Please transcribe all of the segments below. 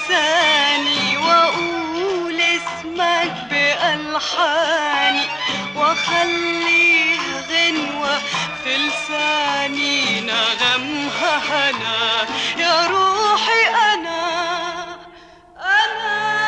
بلساني واقول اسمك بألحاني واخليه غنوة في لساني نغمها هنا يا روحي انا انا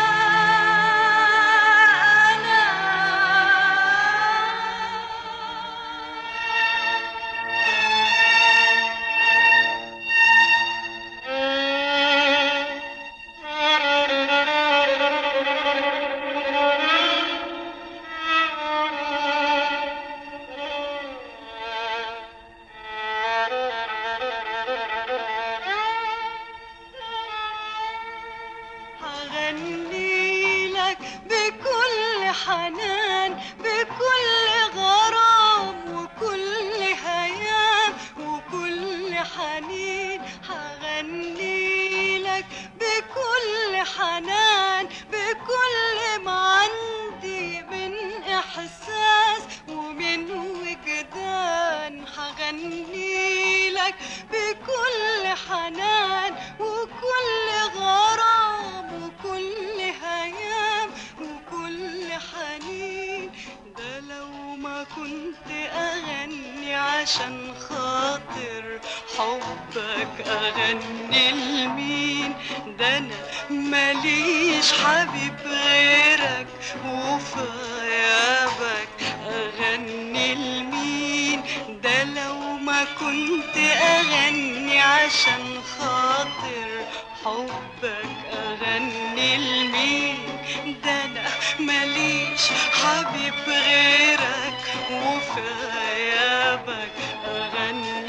هغني لك بكل حنان بكل غرام وكل هيام وكل حنين هغني لك بكل حنان بكل ما عندي من احساس ومن وجدان هغني لك بكل حنان وكل غرام وكل هيام وكل حنين ده لو ما كنت اغني عشان خاطر حبك اغني لمين ده انا ماليش حبيب غيرك وفي غيابك اغني لمين ده لو ما كنت اغني عشان خاطر حبك اغني لمين ده انا ماليش حبيب غيرك وفي غيابك اغني